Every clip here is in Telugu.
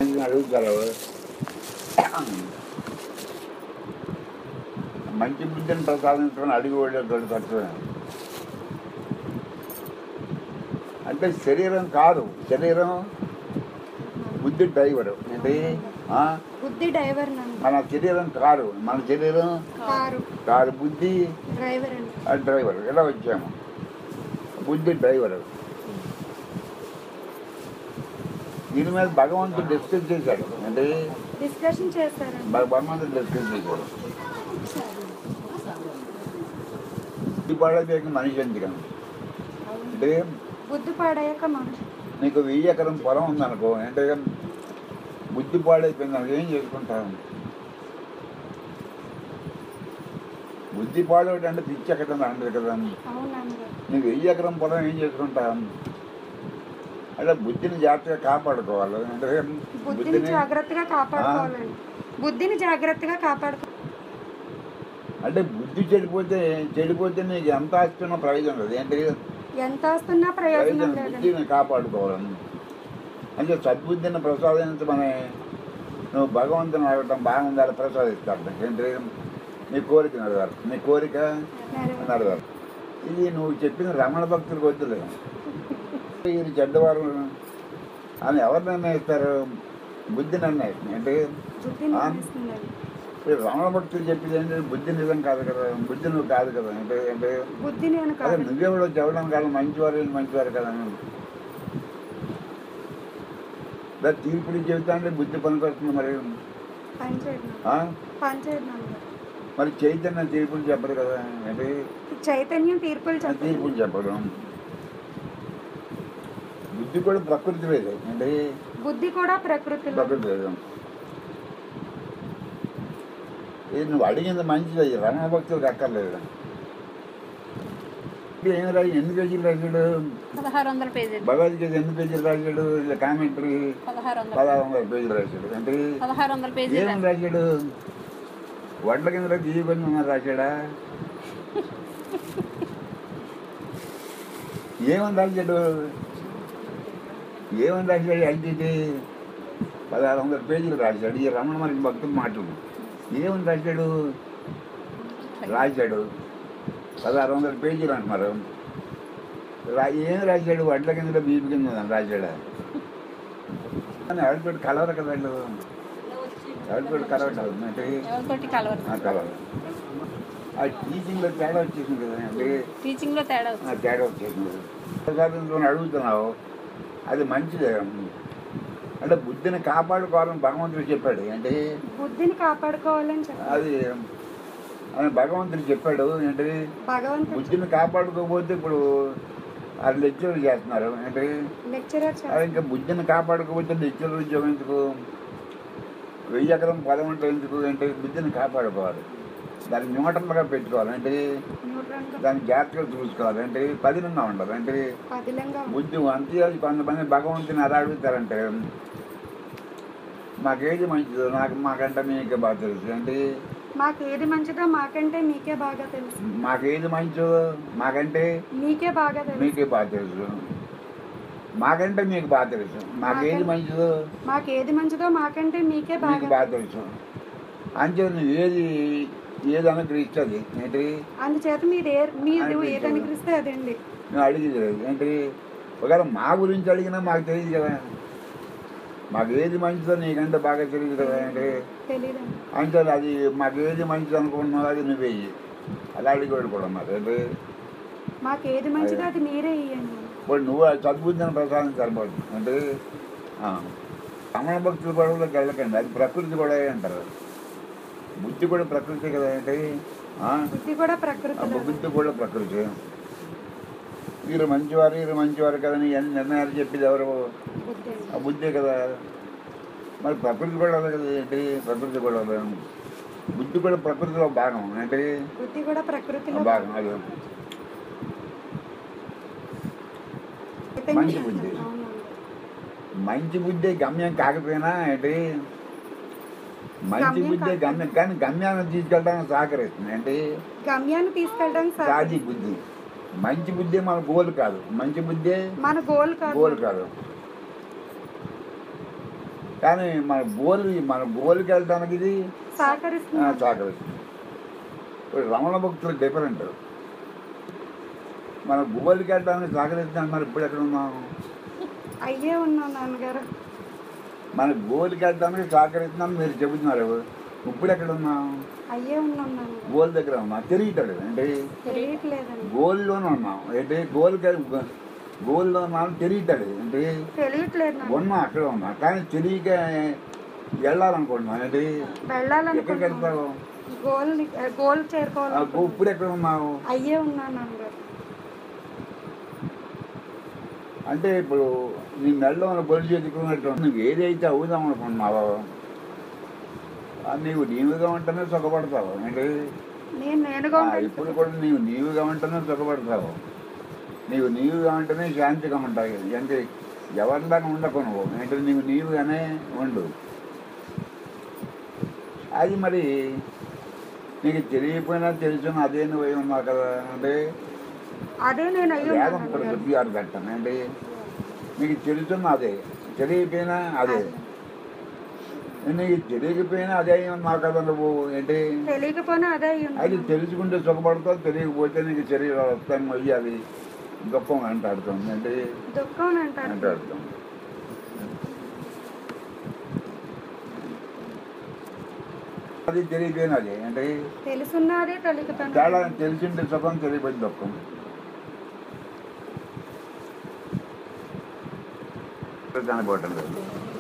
అడుగుతారు మంచి బుద్ధిని ప్రసాదించమని అడిగి వాళ్ళతో తక్కువ అంటే శరీరం కాదు శరీరం బుద్ధి డ్రైవర్ ఏంటి ఆ? బుద్ధి డ్రైవర్ నందు మన శరీరం కారు మన శరీరం కారు కారు బుద్ధి డ్రైవర్ అండి ఆ డ్రైవర్ ఎలా వచ్చాము బుద్ధి డ్రైవర్ దీని మీద భగవంతుడు డిస్కస్ చేశాడు అంటే డిస్కషన్ చేస్తారండి భ- భగవంతుడు డిస్కస్ చేశాడు బుద్ధి పాడైపోయాక మనిషి ఎందుకని అంటే బుద్ధి పాడయ్యాక మనిషి నీకు వెయ్యి ఎకరం పొలం ఉందనుకో అంటే బుద్ధి పాడైపోయింది అనుకో ఏం చేసుకుంటావు బుద్ధి పాడవడం అంటే పిచ్చి ఎక్కడం అంటారు కదా అవునండి నువ్వు వెయ్యి ఎకరం పొలం ఏం చేసుకుంటావు అంటే బుద్ధిని జాగ్రత్తగా కాపాడుకోవాలి అంటే బుద్ధిని జాగ్రత్తగా కాపాడుకోవాలండి బుద్ధిని జాగ్రత్తగా కాపాడుకో అంటే బుద్ధి చెడిపోతే చెడిపోతే నీకు ఎంత ఆస్తున్న ప్రయోజనం లేదు ఏంటి ఎంత వస్తున్నా ప్రయోజనం ప్రయోజనం లేదండి బుద్ధిని కాపాడుకోవాలని అంటే సద్బుద్ధిని ప్రసాదించమని నువ్వు భగవంతుని అడగటం బాగుందని ప్రసాదిస్తాడు ఏంటి నీ కోరిక నడవాలి నీ కోరిక నెరవేరు. నడవాలి ఇది నువ్వు చెప్పిన రమణ భక్తులకు వద్దులే ఇది చెడ్డవారు అని ఎవరు నిర్ణయిస్తారు బుద్ధి నిర్ణయిస్తుంది అంటే బుద్ధి ఆ? నిర్ణయిస్తుందండి ఇప్పుడు రమణ భక్తులు చెప్పింది ఏంటంటే బుద్ధి నిజం కాదు కదా బుద్ధి నువ్వు కాదు కదా అంటే అంటే బుద్ధి నేను అదే కాదు నువ్వెవడో చెప్పడం కాదు మంచివారు వీళ్ళు మంచివారు కదా అని ఇలా తీర్పులు చెబుతా అంటే బుద్ధి పనికొస్తుంది మరి పనిచేయడం ఆ? పనిచేయడం మరి చైతన్య తీర్పులు చెప్పరు కదా అంటే చైతన్యం తీర్పులు ఆ చెప్పండి తీర్పులు చెప్పడం బుద్ధి కూడా ప్రకృతి లేదు అంటే బుద్ధి కూడా ప్రకృతిలో ప్రకృతి లేదు ఇది నువ్వు అడిగింది మంచిది ఈ రమణ భక్తులకు అక్కర్లేదు ఇప్పుడు ఏం రాయి ఎన్ని పేజీలు రాశాడు పదహారు వందల పేజీలు భగవద్గీత ఎన్ని పేజీలు రాశాడు ఇలా కామెంటరీ పదహారు వందల పదహారు వందల పేజీలు రాశాడు అంటే పదహారు వందల పేజీలు ఏమని రాశాడు వడ్ల కింద తీయకొని ఉన్నారు రాశాడా ఏమని రాశాడు ఏమని రాశాడు అంటే పదహారు వందల పేజీలు రాశాడు ఈ రమణ మరి భక్తులు మాటలు ఏమని రాశాడు రాశాడు పదహారు వందల పేజీలు అంటున్నారు రా ఏం రాశాడు వడ్ల కింద బీపీ కింద ఉందని రాశాడా అని ఎవరితోటి కలవరు కదా వీళ్ళు ఎవరితోటి కలవటం అంటే ఎవరితోటి కలవరు ఆ కలవరు ఆ టీచింగ్లో తేడా వచ్చేసింది కదా అంటే టీచింగ్ లో తేడా ఆ వచ్చింది తేడా వచ్చేసింది ప్రసాదంతో అడుగుతున్నావు అది మంచిదే అంటే బుద్ధిని కాపాడుకోవాలని భగవంతుడు చెప్పాడు అంటే బుద్ధిని కాపాడుకోవాలని చెప్పారు అది అని భగవంతుడు చెప్పాడు ఏంటి భగవంతుడు బుద్ధిని కాపాడుకోకపోతే ఇప్పుడు అది లెక్చర్ చేస్తున్నారు ఏంటి లెక్చరర్ అది ఇంకా బుద్ధిని కాపాడుకోకపోతే లెక్చర్ ఉద్యోగం ఎందుకు వెయ్యి ఎకరం పొలం ఉంటే ఎందుకు అంటే బుద్ధిని కాపాడుకోవాలి దాన్ని న్యూట్రల్గా పెట్టుకోవాలి అంటే న్యూట్రన్ గా దాన్ని జాగ్రత్తగా చూసుకోవాలి అంటే పదిలంగా ఉండాలి అంటే పదిలంగా బుద్ధి అంతే కొంతమంది భగవంతుని అలా అడుగుతారంటే మాకేది మంచిదో నాకు మాకంటే మీకే బాగా తెలుసు అంటే మాకు ఏది మంచిదో మాకంటే మీకే బాగా తెలుసు మాకేది మంచిదో మాకంటే మీకే బాగా తెలుసు మీకే బాగా తెలుసు మాకంటే మీకు బాగా తెలుసు మాకేది మంచిదో మాకు ఏది మంచిదో మాకంటే మీకే మీకు బాగా బాగా తెలుసు అంతే నువ్వు ఏది ఏది అనుగ్రహిస్తుంది ఏంటి అందుచేత మీరు ఏ మీరు అనిపించదు. ఏది అనుకరిస్తే అదండి నువ్వు అడిగేది లేదు ఏంటి ఒకవేళ మా గురించి అడిగినా మాకు తెలియదు కదా మాకు ఏది మంచిదో నీకంటే బాగా తెలియదు కదా ఏంటి తెలియదండి అంటే అది మాకు ఏది మంచిది అనుకుంటున్నావు అది నువ్వే ఇయ్యి. అలా అడిగేవాడు కూడా మరి ఏంటి మాకు ఏది మంచిదో అది మీరే ఇవ్వండి ఇప్పుడు నువ్వు ఆ సద్బుద్ధిని ప్రసాదం సరిపోతుంది అంటే ఆ, రమణ భక్తుల గొడవలోకి వెళ్ళకండి అది ప్రకృతి గొడవ అంటారు బుద్ధి కూడా ప్రకృతి కదా ఏంటి ఆ? బుద్ధి కూడా ఆ ప్రకృతిలో బుద్ధి కూడా ప్రకృతి వీరు మంచివారు వీరు మంచివారు కదా నీ అన్ని నిర్ణయాలు చెప్పేది ఎవరు బుద్ధి అండి. ఆ బుద్ధే కదా మరి ప్రకృతి కూడా అదే కదా ఏంటి ప్రకృతి కూడా అదే. బుద్ధి కూడా ప్రకృతిలో భాగం ఏంటి బుద్ధి కూడా ప్రకృతిలో భాగం అది చైతన్యం- మంచి బుద్ధి. అవునండి. మంచి బుద్ధి గమ్యం కాకపోయినా ఏంటి మంచి గమ్యం బుద్ధి కాకపోయినా. గమ్యం కానీ గమ్యాన్ని తీసుకెళ్ళడానికి సహకరిస్తుంది ఏంటి గమ్యాన్ని తీసుకెళ్ళడానికి సాధి సహాయం- బుద్ధి మంచి బుద్ధి మన గోల్ కాదు మంచి బుద్ధి మన గోల్ కాదు గోల్ కాదు కానీ మన బోలి మన బోలికి వెళ్ళడానికి ఇది ఆ, సహకరిస్తున్నారు సహకరిస్తుంది ఇప్పుడు రమణ భక్తులు డిఫరెంట్ మన బోలికి వెళ్ళడానికి సహకరిస్తున్నాం మరి ఇప్పుడు ఎక్కడ ఉన్నాం అయ్యే ఉన్నాం నాన్నగారు మన గోల్కి వెళ్ళడానికి సహకరిస్తున్నాం మీరు చెబుతున్నారు ఇప్పుడు ఎక్కడ ఉన్నాం అయ్యే ఉన్నాం నాన్నగారు గోల్ దగ్గర ఉన్నాం తిరుగుతాడు అంటే తెలియట్లేదండి గోల్లోనే ఉన్నాం అంటే గోల్కి గోల్లో ఉన్నాం తిరుగుతాడు అంటే తెలియట్లేదు నాకు ఉన్నా అక్కడ ఉన్నా కానీ తెలియక వెళ్ళాలనుకుంటున్నాం అంటే ఎక్కడికి వెళ్ళాలనుకుంటున్నాను వెళ్తావు గోల్ గోల్ ఆ, చేరుకోవాలి ఇప్పుడు ఎక్కడ ఉన్నావు అయ్యే ఉన్నాను నాన్నగారు అంటే ఇప్పుడు నీ మెడలో ఉన్న పొలి చేతుకున్నట్టు నువ్వు ఏదైతే అవుదాం అనుకుంటున్నావో అది నీవు నీవుగా ఉంటేనే సుఖపడతావు అంటే నేను నేనుగా ఆ, ఉంటాను. ఇప్పుడు కూడా నీవు నీవుగా ఉంటేనే సుఖపడతావు నీవు నీవుగా ఉంటేనే శాంతిగా ఉంటాయి అంటే ఎవరిలాగా ఉండకు నువ్వు అంటే నీవు నీవుగానే ఉండు అది మరి నీకు తెలియకపోయినా తెలుసు అదే నువ్వు అయి ఉన్నావు కదా అంటే అదే నేను అయ్యి వేదం ఉన్నాను ఇప్పుడు నాన్నగారు. చెప్పారు పెట్టాను అంటే నీకు తెలుసున్న అదే తెలియకపోయినా అదే నీకు తెలియకపోయినా అదే అయి ఉన్నావు కదా నువ్వు ఏంటి తెలియకపోయినా అదే అయ్యి అది ఉన్నాను తెలుసుకుంటే సుఖపడతావు తెలియకపోతే నీకు శరీరాలు వస్తాయి మళ్ళీ అది దుఃఖం వెంటాడుతుంది అంటే దుఃఖం అంటారు వెంటాడుతుంది అది తెలియకపోయినా అదే అంటే తెలుసున్నదే తెలియకపోయినా తేడా తెలిసింటే సుఖం తెలియకపోతే దుఃఖం కనపడటం లేదు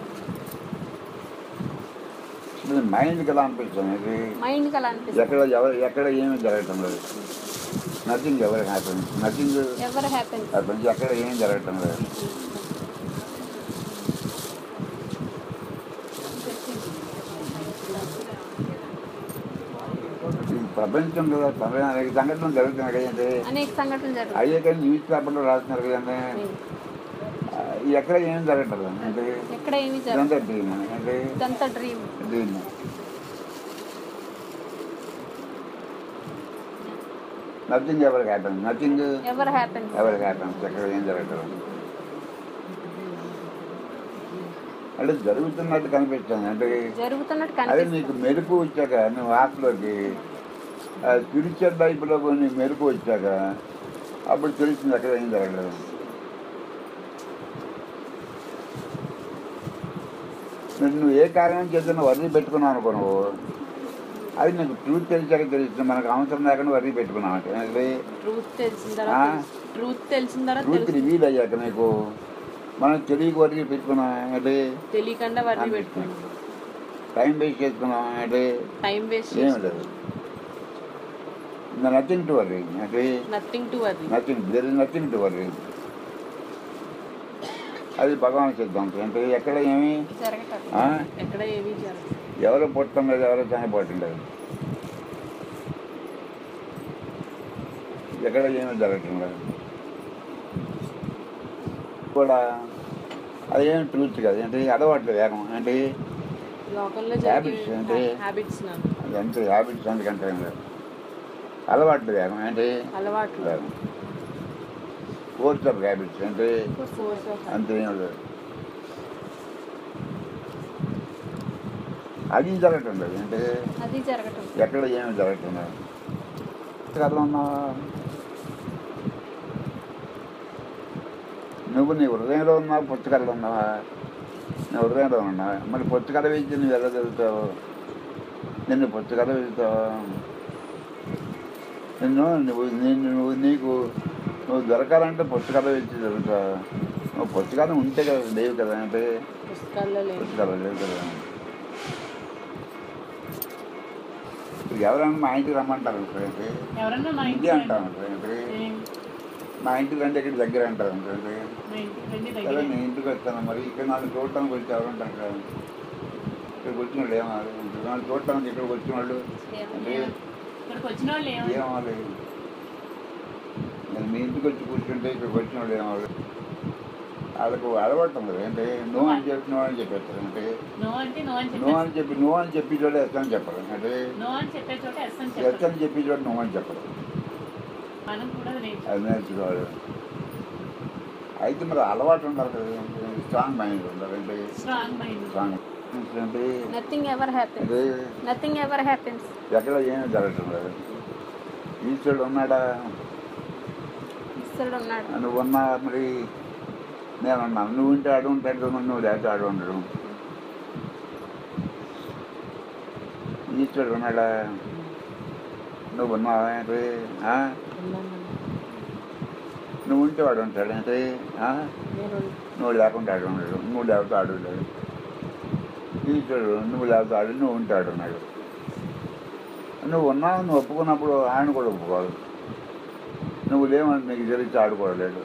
ఇది మైండ్కి ఎలా అనిపిస్తుంది ఇది మైండ్ కి అలా అనిపిస్తుంది ఎక్కడ ఎవరు ఎక్కడ ఏమీ జరగటం లేదు నథింగ్ ఎవరి హ్యాపీ నథింగ్ ఎవరు హ్యాపీ హ్యాపీ ఎక్కడ ఏం జరగటం లేదు ఈ ప్రపంచం కదా ప్రపంచం అనేక సంఘటనలు జరుగుతున్నాయి కదండి అనేక సంఘటనలు జరుగుతాయి అయ్యే కానీ న్యూస్ పేపర్లో రాస్తున్నారు కదండి ఆ, ఎక్కడ ఏం జరగటం లేదు అంటే ఎక్కడ ఏమి జరగదు ఇదంతా డ్రీమ్ అంటే ఇదంతా డ్రీమ్ డ్రీమ్ నథింగ్ ఎవరి హ్యాపీ నథింగ్ ఎవరు హ్యాపీ ఎవరికి హ్యాపీ ఎక్కడ ఏం జరగటం లేదు. అంటే జరుగుతున్నట్టు కనిపిస్తుంది అంటే జరుగుతున్నట్టు అదే కనిపిస్తుంది నీకు మెరుపు వచ్చాక నువ్వు ఆటలోకి స్పిరిచువల్ లైఫ్లో కొన్ని మెరుపు వచ్చాక అప్పుడు తెలిసింది అక్కడ ఏం జరగలేదు నువ్వు నువ్వు ఏ కారణం చేత వర్రీ పెట్టుకున్నావు అనుకో నువ్వు అది నీకు ట్రూత్ తెలిసాక తెలుస్తుంది మనకు అవసరం లేకుండా వర్రీ పెట్టుకున్నావు అంటే అది ట్రూత్ తెలిసిన ఆ? తర్వాత ట్రూత్ తెలిసిన తర్వాత ట్రూత్ తెలుసు రివీల్ అయ్యాక నీకు మనం తెలియక వర్రీ పెట్టుకున్నాం అంటే తెలియకుండా వర్రీ పెట్టుకున్నాం టైం వేస్ట్ చేసుకున్నాం అంటే టైం వేస్ట్ ఏం చేసి లేదు నథింగ్ టు వర్రీ అంటే nothing to worry nothing there is nothing to worry అది భగవాన్ సిద్ధాంతం అంటే ఎక్కడ ఏమి జరగటం ఆ? ఎక్కడ ఏమీ జరగదు ఎవరు పుట్టడం లేదు ఎవరు చనిపోవటం లేదు ఎక్కడ ఏమీ జరగటం లేదు కూడా అదేమి ట్రూత్ కాదు అంటే అలవాట్లు వేగం అంటే లోకంలో Habits జరిగే అంటే? హ్యాబిట్స్ నాకు అది అంతే హ్యాబిట్స్ అందుకంటే ఏం లేదు అలవాట్లు వేగం అంటే అలవాట్లు వేగం ఫోర్స్ ఆఫ్ హ్యాబిట్స్ అంటే ఫోర్స్ ఆఫ్ అంతే ఏం లేదు అది జరగటం లేదు అంటే అది జరగటం ఎక్కడ ఏమి జరగటం లేదు పుస్తకాలు ఉన్నావా నువ్వు నీ హృదయంలో ఉన్నావు పుస్తకాలు ఉన్నావా నీ హృదయంలో ఉన్నావా మరి పుస్తకాలు వేసి నువ్వు ఎలా చదువుతావు నిన్ను పుస్తకాలు వెళ్తావు నిన్ను నువ్వు నిన్ను నువ్వు నీకు నువ్వు దొరకాలంటే పుస్తకాలు వేసి చదువుతావు నువ్వు పుస్తకాలు ఉంటే కదా లేవు కదా అంటే పుస్తకాల్లో లేదు పుస్తకాలు లేవు కదా ఇప్పుడు ఎవరైనా మా ఇంటికి రమ్మంటారు అనుకోండి ఎవరన్నా మా ఇంటి అంటాను అనుకోండి మా ఇంటికి రండి ఇక్కడ దగ్గర అంటారు అనుకోండి సరే నేను ఇంటికి వస్తాను మరి ఇక్కడ నన్ను చూడటానికి వచ్చి ఎవరు ఉంటారు కదా ఇక్కడికి వచ్చిన వాళ్ళు ఏమాలి నన్ను చూడటానికి ఇక్కడికి వచ్చిన వాళ్ళు అంటే ఇక్కడికి వచ్చిన వాళ్ళు ఏమో ఏమాలి నేను మీ ఇంటికి వచ్చి కూర్చుంటే ఇక్కడికి వచ్చిన వాళ్ళు ఏమాలి వాళ్ళకు అలవాటు ఉంది అంటే నువ్వు అని చెప్పి నువ్వు అని చెప్పేస్తారు అంటే నో అంటే నో అని నువ్వు అని చెప్పి నువ్వు అని చెప్పి చోట వేస్తాను చెప్పరు అంటే నో అని చెప్పే చోట ఎస్ అని ఎస్ అని చెప్పి చోట నువ్వు అని చెప్పరు మనం కూడా నేర్చు అది నేర్చుకోవాలి అయితే మరి అలవాటు ఉండాలి కదా స్ట్రాంగ్ మైండ్ ఉండాలంటే స్ట్రాంగ్ మైండ్ స్ట్రాంగ్ అంటే నథింగ్ ఎవర్ హ్యాపెన్స్ అంటే నథింగ్ ఎవర్ హ్యాపెన్స్ ఎక్కడ ఏమీ జరగటం లేదు ఈశ్వరుడు ఉన్నాడా ఈశ్వరుడు ఉన్నాడు నువ్వు ఉన్నా మరి నేను ఉన్నాను నువ్వు ఉంటే ఆడు ఉంటాడు నువ్వు లేకపోతే ఆడు ఉండడు ఈశ్వరుడు ఉన్నాడా నువ్వు ఉన్నావా ఏంటి ఆ? నువ్వు ఉంటే వాడు ఉంటాడు అంటే ఆ? నువ్వు లేకుండా ఆడు ఉండడు నువ్వు లేకపోతే ఆడు ఉండడు ఈశ్వరుడు నువ్వు లేకపోతే ఆడు నువ్వు ఉంటే ఆడు ఉన్నాడు నువ్వు ఉన్నావు నువ్వు ఒప్పుకున్నప్పుడు ఆయన కూడా ఒప్పుకోవాలి నువ్వు లేవని నీకు తెలిసి ఆడుకోవలేడు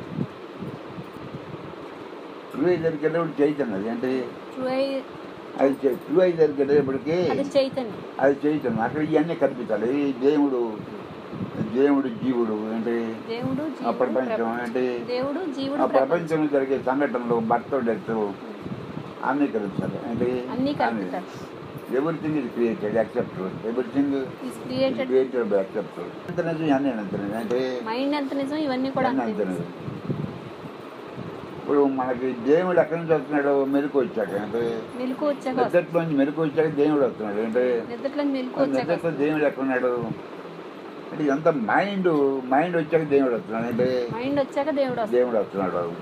ట్రూ అయి జరిగేటప్పుడు చైతన్యం అది ఏంటి ట్రూ అది ట్రూ అయి జరిగేటప్పటికి అది చైతన్యం అది చైతన్యం అక్కడ ఇవన్నీ కల్పించాలి ఈ దేవుడు దేవుడు జీవుడు ఏంటి దేవుడు ఆ జీవుడు ప్రపంచం ప్రపంచం. ఏంటి దేవుడు జీవుడు ఆ ప్రపంచం ప్రపంచంలో జరిగే సంఘటనలు భర్త డెత్ అన్నీ కలుపుతారు ఏంటి అన్నీ కలుపుతారు ఎవ్రీథింగ్ ఇది created accept everything is created created accept ఎంత నిజం అన్నీ ఎంత నిజం అంటే మైండ్ ఎంత నిజం ఇవన్నీ కూడా అన్నీ అంతే అంత నిజం ఇప్పుడు మనకి దేవుడు ఎక్కడి నుంచి వస్తున్నాడు మెరుకు వచ్చాక అంటే మెలకు వచ్చాక వస్తుంది. నిద్రలోంచి మెరుకు వచ్చాక దేవుడు వస్తున్నాడు అంటే నిద్రలో మెలకు వచ్చాక నిద్రలో వస్తుంది. దేవుడు ఎక్కడున్నాడు అంటే ఎంత మైండ్ మైండ్ వచ్చాక దేవుడు వస్తున్నాడు అంటే మైండ్ వచ్చాక దేవుడు వస్తాడు దేవుడు వస్తున్నాడు బాబు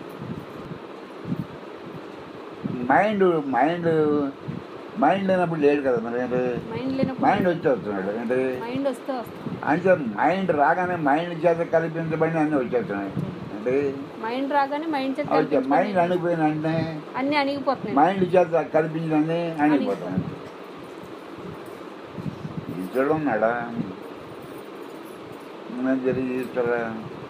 మైండ్ మైండ్ మైండ్ లేనప్పుడు లేడు కదా మరి అంటే మైండ్ లేనప్పుడు మైండ్ వచ్చి వస్తున్నాడు అంటే మైండ్ వస్తే వస్తుంది అంటే మైండ్ రాగానే మైండ్ చేత కల్పించబడి అన్నీ వచ్చేస్తున్నాయి అంటే మైండ్ రాగానే మైండ్ చేత వచ్చే మైండ్ కల్పించుకొని అణిగిపోయిన వెంటనే అన్ని అణిగిపోతున్నాయి మైండ్ చేత కల్పించడాన్ని అణిగిపోతాయి ఈశ్వరుడు ఉన్నాడా నేను జరిగి ఈశ్వరా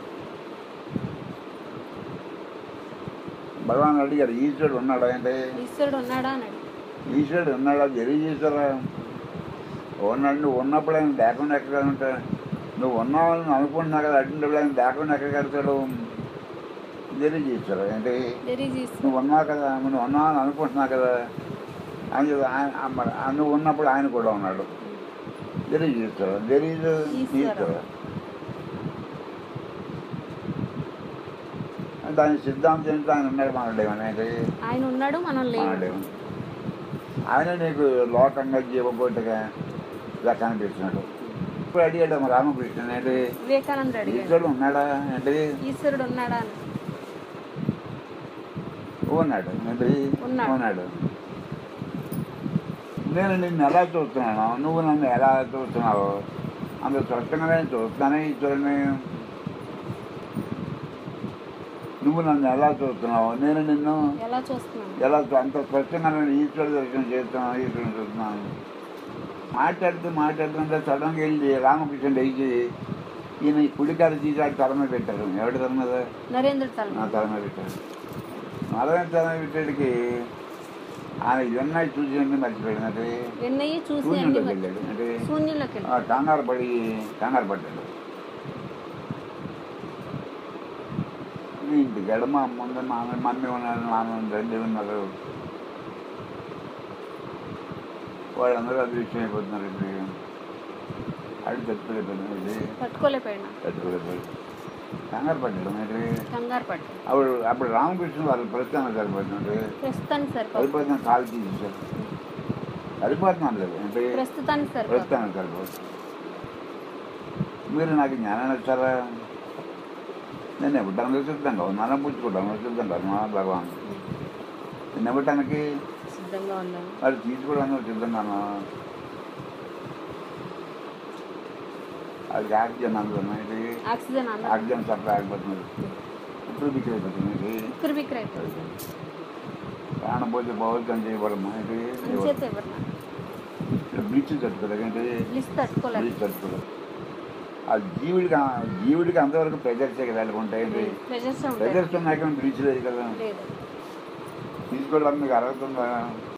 భగవాన్ అడిగారు ఈశ్వరుడు ఉన్నాడా అంటే ఈశ్వరుడు ఉన్నాడా అన్నాడు ఈశ్వరుడు ఉన్నాడా జరిగి ఈశ్వరా ఉన్నాడు నువ్వు ఉన్నప్పుడు ఆయన లేకుండా ఎక్కడ ఉంటా నువ్వు ఉన్నావని అనుకుంటున్నావు కదా అటువంటి ఆయన లేకుండా ఎక్కడ కడతాడు జరిగి ఈశ్వరా అంటే వెరీ ఈశ్వరుడు నువ్వు ఉన్నావు కదా నువ్వు ఉన్నావు అని అనుకుంటున్నావు కదా అని ఆయన ఆ మరి ఆ నువ్వు ఉన్నప్పుడు ఆయన కూడా ఉన్నాడు తెలియదు ఈశ్వర తెలియదు ఈశ్వర. ఈశ్వర దాని సిద్ధాంతం ఏంటో ఆయన ఉన్నాడు మనలేము అనేది ఆయన ఉన్నాడు మనం లేము మనలేము ఆయన నీకు లోకంగా జీవబోటుగా ఇలా కనిపిస్తున్నాడు ఇప్పుడు అడిగాడు మా రామకృష్ణ ఏంటి వివేకానంద అడిగాడు ఈశ్వరుడు ఉన్నాడా ఏంటి ఈశ్వరుడు ఉన్నాడా అని ఉన్నాడు ఏంటి ఉన్నాడు. ఉన్నాడు నేను నిన్ను ఎలా చూస్తున్నాను నువ్వు నన్ను ఎలా చూస్తున్నావు అంత స్పష్టంగానే చూస్తున్నానే ఈశ్వరుని నువ్వు నన్ను ఎలా చూస్తున్నావు నేను నిన్ను ఎలా చూస్తున్నాను ఎలా చూ- అంత స్పష్టంగా నేను ఈశ్వరుడు దర్శనం చేస్తున్నాను ఈశ్వరుని చూస్తున్నాను మాట్లాడుతూ మాట్లాడుతుంటే సడన్గా వెళ్ళి రామకృష్ణ లేచి ఈయన ఈ పులికారు తీసాడు తల మీద పెట్టారు ఎవరి తల మీద నరేంద్ర నా తల తల మీద పెట్టాడు నలభై తల మీద పెట్టాడికి ఆయన ఇవన్నీ చూసి అన్ని మర్చిపోయాడు అంటే ఎన్నయ్యి చూసి అన్ని శూన్యంలోకి మరి- వెళ్ళాడు అంటే శూన్యంలోకి వెళ్ళి ఆ కంగారు పడి కంగారు పడ్డాడు ఇంటి గడ మా అమ్మ ఉంది మా అమ్మ- మమ్మీ ఉన్నారు నాన్న ఉంది తండ్రి ఉన్నారు వాళ్ళందరూ అదృశ్యం అయిపోతున్నారు ఇప్పుడు అడి తట్టుకోలేకపోయినాడు ఇది పట్టుకోలేకపోయినా తట్టుకోలేకపోయాడు కంగారు పడ్డాడు మరి కంగారు పడ్డా అప్పుడు అప్పుడు రామకృష్ణ వాళ్ళు ప్రస్థానం సరిపోతున్నాడు ప్రస్తుతానికి సరిపోదు సరిపోతున్న కాలు తీసేసారు సరిపోతున్నాను లేదు అంటే ప్రస్తుతానికి సరిపోదు ప్రస్థానం సరిపోతుంది మీరు నాకు జ్ఞానాన్ని ఇచ్చారా నేను ఇవ్వడానికి సిద్ధంగా ఉన్నాను పుచ్చుకోవడానికి సిద్ధంగా ఉన్నా భగవాన్ నేను ఇవ్వటానికి సిద్ధంగా ఉన్నాను మరి తీసుకోవడానికి సిద్ధంగాను అది ఆక్సిజన్ అందులో ఇది ఆక్సిజన్ అందదు ఆక్సిజన్ సప్లై ఆగిపోతుంది ఇప్పుడు బిక్రీ అయిపోతుంది ఇది ఉక్కిరి బిక్కిరి అయిపోతుంది ప్రాణం పోతే పోవద్దని చేయబడము ఇది అంచేత ఎవరు బ్లీచ్ తట్టుకోలేదు ఏంటి లిస్ట్ తట్టుకోలేదు బ్లీచ్ తట్టుకోలేదు ఆ జీవుడికి జీవుడికి అంతవరకు ప్రెజర్స్ వెళ్ళకుంటాయి ప్రెజర్స్ ఉంటాయి ప్రెజర్స్ ఉన్నాక బ్లీచ్ లేదు కదా లేదు తీసుకోవడానికి మీకు అర్హత ఉందా